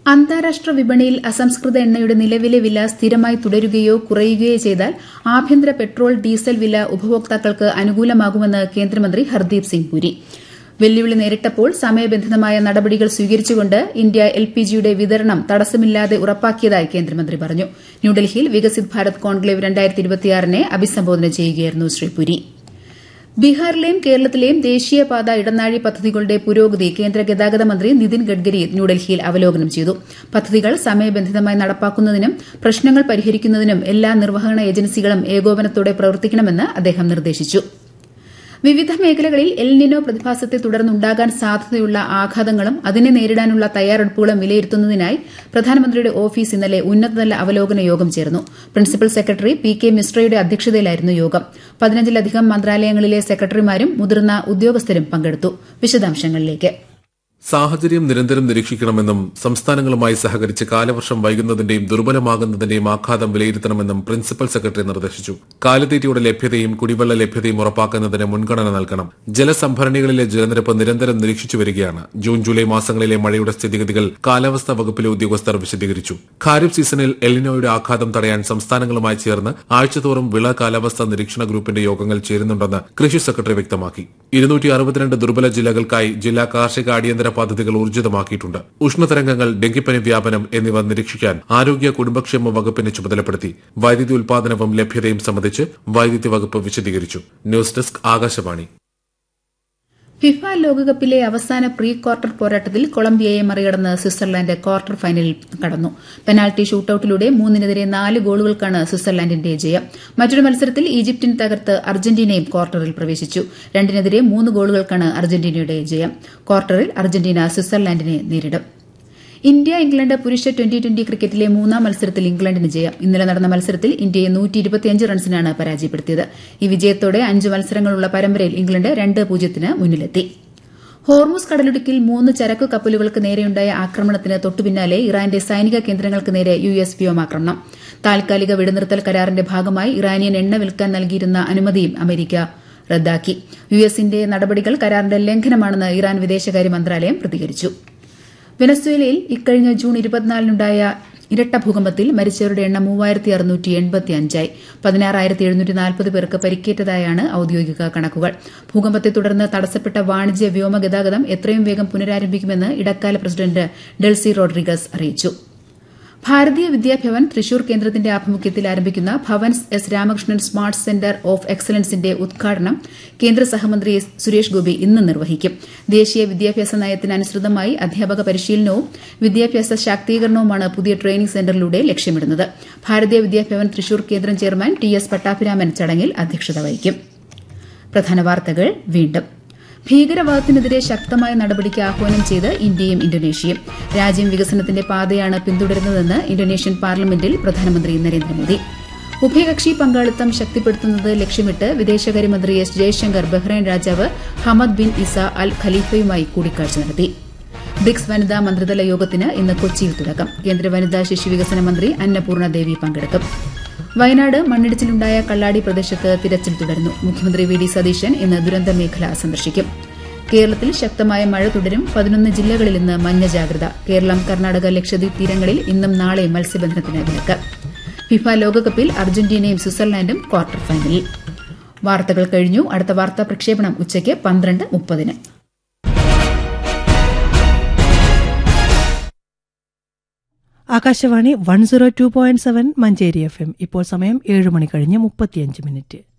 അന്താരാഷ്ട്ര വിപണിയിൽ അസംസ്കൃത എണ്ണയുടെ നിലവിലെ വില സ്ഥിരമായി തുടരുകയോ കുറയുകയോ ചെയ്താൽ ആഭ്യന്തര പെട്രോൾ ഡീസൽ വില ഉപഭോക്താക്കൾക്ക് അനുകൂലമാകുമെന്ന് കേന്ദ്രമന്ത്രി ഹർദീപ് സിംഗ് പുരി വെല്ലുവിളി നേരിട്ടപ്പോൾ സമയബന്ധിതമായ നടപടികൾ സ്വീകരിച്ചുകൊണ്ട് ഇന്ത്യ എൽ പി ജിയുടെ വിതരണം തടസ്സമില്ലാതെ ഉറപ്പാക്കിയതായി കേന്ദ്രമന്ത്രി പറഞ്ഞു ന്യൂഡൽഹിയിൽ വികസിത് ഭാരത് കോൺക്ലേവ് നെ അഭിസംബോധന ചെയ്യുകയായിരുന്നു ശ്രീ പുരി ബീഹാറിലെയും കേരളത്തിലെയും ദേശീയപാത ഇടനാഴി പദ്ധതികളുടെ പുരോഗതി കേന്ദ്ര ഗതാഗത മന്ത്രി നിതിൻ ഗഡ്കരി ന്യൂഡൽഹിയിൽ അവലോകനം ചെയ്തു പദ്ധതികൾ സമയബന്ധിതമായി നടപ്പാക്കുന്നതിനും പ്രശ്നങ്ങൾ പരിഹരിക്കുന്നതിനും എല്ലാ നിർവഹണ ഏജൻസികളും ഏകോപനത്തോടെ പ്രവർത്തിക്കണമെന്ന് അദ്ദേഹം നിർദ്ദേശിച്ചു വിവിധ മേഖലകളിൽ എൽനിനോ പ്രതിഭാസത്തെ തുടർന്നുണ്ടാകാൻ സാധ്യതയുള്ള ആഘാതങ്ങളും അതിനെ നേരിടാനുള്ള തയ്യാറെടുപ്പുകളും വിലയിരുത്തുന്നതിനായി പ്രധാനമന്ത്രിയുടെ ഓഫീസ് ഇന്നലെ ഉന്നതതല അവലോകന യോഗം ചേർന്നു പ്രിൻസിപ്പൽ സെക്രട്ടറി പി കെ മിശ്രയുടെ അധ്യക്ഷതയിലായിരുന്നു യോഗം പതിനഞ്ചിലധികം മന്ത്രാലയങ്ങളിലെ സെക്രട്ടറിമാരും മുതിർന്ന ഉദ്യോഗസ്ഥരും പങ്കെടുത്തു വിശദാംശങ്ങളിലേക്ക് സാഹചര്യം നിരന്തരം നിരീക്ഷിക്കണമെന്നും സംസ്ഥാനങ്ങളുമായി സഹകരിച്ച് കാലവർഷം വൈകുന്നതിന്റെയും ദുർബലമാകുന്നതിന്റെയും ആഘാതം വിലയിരുത്തണമെന്നും പ്രിൻസിപ്പൽ സെക്രട്ടറി നിർദ്ദേശിച്ചു കാലിത്തീറ്റയുടെ ലഭ്യതയും കുടിവെള്ള ലഭ്യതയും ഉറപ്പാക്കുന്നതിന് മുൻഗണന നൽകണം ജലസംഭരണികളിലെ ജലനിരപ്പ് നിരന്തരം നിരീക്ഷിച്ചു വരികയാണ് ജൂൺ ജൂലൈ മാസങ്ങളിലെ മഴയുടെ സ്ഥിതിഗതികൾ കാലാവസ്ഥാ വകുപ്പിലെ ഉദ്യോഗസ്ഥർ വിശദീകരിച്ചു ഖാരിഫ് സീസണിൽ എലിനോയുടെ ആഘാതം തടയാൻ സംസ്ഥാനങ്ങളുമായി ചേർന്ന് ആഴ്ചതോറും വിള കാലാവസ്ഥാ നിരീക്ഷണ ഗ്രൂപ്പിന്റെ യോഗങ്ങൾ ചേരുന്നുണ്ടെന്ന് കൃഷി സെക്രട്ടറി വ്യക്തമാക്കി ഇരുന്നൂറ്റി അറുപത്തിരണ്ട് ദുർബല ജില്ലകൾക്കായി ജില്ലാ കാർഷിക അടിയന്തര പദ്ധതികൾ ഊർജിതമാക്കിയിട്ടുണ്ട് ഉഷ്ണതരംഗങ്ങൾ ഡെങ്കിപ്പനി വ്യാപനം എന്നിവ നിരീക്ഷിക്കാൻ ആരോഗ്യ കുടുംബക്ഷേമ വകുപ്പിനെ ചുമതലപ്പെടുത്തി വൈദ്യുതി ഉൽപാദനവും ലഭ്യതയും സംബന്ധിച്ച് വൈദ്യുതി വകുപ്പ് വിശദീകരിച്ചു ന്യൂസ് ഡെസ്ക് ആകാശവാണി ഫിഫ ലോകകപ്പിലെ അവസാന പ്രീ ക്വാർട്ടർ പോരാട്ടത്തിൽ കൊളംബിയയെ മറികടന്ന് സ്വിറ്റ്സർലാൻഡ് ക്വാർട്ടർ ഫൈനലിൽ കടന്നു പെനാൽറ്റി ഷൂട്ടൌട്ടിലൂടെ മൂന്നിനെതിരെ നാല് ഗോളുകൾക്കാണ് സ്വിറ്റ്സർലാൻഡിന്റെ ജയം മറ്റൊരു മത്സരത്തിൽ ഈജിപ്തിനെ തകർത്ത് അർജന്റീനയും ക്വാർട്ടറിൽ പ്രവേശിച്ചു രണ്ടിനെതിരെ മൂന്ന് ഗോളുകൾക്കാണ് അർജന്റീനയുടെ ജയം ക്വാർട്ടറിൽ അർജന്റീന സ്വിറ്റ്സർലാൻഡിനെ നേരിടും ഇന്ത്യ ഇംഗ്ലണ്ട് പുരുഷ ട്വന്റി ട്വന്റി ക്രിക്കറ്റിലെ മൂന്നാം മത്സരത്തിൽ ഇംഗ്ലണ്ടിന് ജയം ഇന്നലെ നടന്ന മത്സരത്തിൽ ഇന്ത്യയെ നൂറ്റി റൺസിനാണ് പരാജയപ്പെടുത്തിയത് ഈ വിജയത്തോടെ അഞ്ച് മത്സരങ്ങളുള്ള പരമ്പരയിൽ ഇംഗ്ലണ്ട് രണ്ട് പൂജ്യത്തിന് മുന്നിലെത്തി ഹോർമുസ് കടലിടുക്കിൽ മൂന്ന് ചരക്കു കപ്പലുകൾക്ക് നേരെയുണ്ടായ ആക്രമണത്തിന് തൊട്ടുപിന്നാലെ ഇറാന്റെ സൈനിക കേന്ദ്രങ്ങൾക്ക് നേരെ യു എസ് വ്യോമാക്രമണം താൽക്കാലിക വെടിനിർത്തൽ കരാറിന്റെ ഭാഗമായി ഇറാനിയൻ എണ്ണ വിൽക്കാൻ നൽകിയിരുന്ന അനുമതിയും അമേരിക്ക റദ്ദാക്കി യു എസിന്റെ നടപടികൾ കരാറിന്റെ ലംഘനമാണെന്ന് ഇറാൻ വിദേശകാര്യ മന്ത്രാലയം പ്രതികരിച്ചു വെനസ്വേലയിൽ ഇക്കഴിഞ്ഞ ജൂൺ ഇരുപത്തിനാലിനുണ്ടായ ഇരട്ട ഭൂകമ്പത്തിൽ മരിച്ചവരുടെ എണ്ണം മൂവായിരത്തി അറുന്നൂറ്റി എൺപത്തി അഞ്ചായി പതിനാറായിരത്തി എഴുന്നൂറ്റി നാൽപ്പത് പേർക്ക് പരിക്കേറ്റതായാണ് ഔദ്യോഗിക കണക്കുകൾ ഭൂകമ്പത്തെ തുടർന്ന് തടസ്സപ്പെട്ട വാണിജ്യ വ്യോമ ഗതാഗതം എത്രയും വേഗം പുനരാരംഭിക്കുമെന്ന് ഇടക്കാല പ്രസിഡന്റ് ഡെൽസി റോഡ്രിഗസ് അറിയിച്ചു ഭാരതീയ വിദ്യാഭവൻ തൃശൂർ കേന്ദ്രത്തിന്റെ ആഭിമുഖ്യത്തിൽ ആരംഭിക്കുന്ന Bhavans S Ramakrishnan smart centre of എക്സലൻസിന്റെ ഉദ്ഘാടനം കേന്ദ്ര സഹമന്ത്രി സുരേഷ് ഗോപി ഇന്ന് നിർവഹിക്കും ദേശീയ വിദ്യാഭ്യാസ നയത്തിനനുസൃതമായി അധ്യാപക പരിശീലനവും വിദ്യാഭ്യാസ ശാക്തീകരണവുമാണ് പുതിയ ട്രെയിനിംഗ് സെന്ററിലൂടെ ലക്ഷ്യമിടുന്നത് ഭാരതീയ വിദ്യാഭവൻ തൃശൂർ കേന്ദ്രം ചെയർമാൻ ടി എസ് പട്ടാഭിരാമൻ ചടങ്ങിൽ അധ്യക്ഷത വഹിക്കും പ്രധാന വാർത്തകൾ വീണ്ടും ഭീകരവാദത്തിനെതിരെ ശക്തമായ നടപടിക്ക് ആഹ്വാനം ചെയ്ത് ഇന്ത്യയും ഇന്തോനേഷ്യയും രാജ്യം വികസനത്തിന്റെ പാതയാണ് പിന്തുടരുന്നതെന്ന് ഇന്തോനേഷ്യൻ പാർലമെന്റിൽ പ്രധാനമന്ത്രി നരേന്ദ്രമോദി ഉഭയകക്ഷി പങ്കാളിത്തം ശക്തിപ്പെടുത്തുന്നത് ലക്ഷ്യമിട്ട് വിദേശകാര്യമന്ത്രി എസ് ജയശങ്കർ ബഹ്റൈൻ രാജാവ് ഹമദ് ബിൻ ഇസ അൽ ഖലീഫയുമായി കൂടിക്കാഴ്ച നടത്തി ബ്രിക്സ് വനിതാ മന്ത്രിതല യോഗത്തിന് ഇന്ന് കൊച്ചിയിൽ തുടക്കം കേന്ദ്ര വനിതാ ശിശു വികസന മന്ത്രി അന്നപൂർണ ദേവി പങ്കെടുക്കും വയനാട് മണ്ണിടിച്ചിലുണ്ടായ കള്ളാടി പ്രദേശത്ത് തിരച്ചിൽ തുടരുന്നു മുഖ്യമന്ത്രി വി ഡി സതീശൻ ഇന്ന് ദുരന്ത മേഖല സന്ദർശിക്കും കേരളത്തിൽ ശക്തമായ മഴ തുടരും പതിനൊന്ന് ജില്ലകളിൽ ഇന്ന് മഞ്ഞ ജാഗ്രത കേരളം കർണാടക ലക്ഷദ്വീപ് തീരങ്ങളിൽ ഇന്നും നാളെയും മത്സ്യബന്ധനത്തിന് വിലക്ക് ഫിഫ ലോകകപ്പിൽ അർജന്റീനയും സ്വിറ്റ്സർലാൻഡും ക്വാർട്ടർ ഫൈനലിൽ വാർത്തകൾ കഴിഞ്ഞു അടുത്ത വാർത്താ പ്രക്ഷേപണം ഉച്ചയ്ക്ക് പന്ത്രണ്ട് മുപ്പതിന് Akashvani one zero two point seven Manjeri F M ഇപ്പോൾ സമയം ഏഴ് മണി കഴിഞ്ഞ് മുപ്പത്തിയഞ്ച് മിനിറ്റ്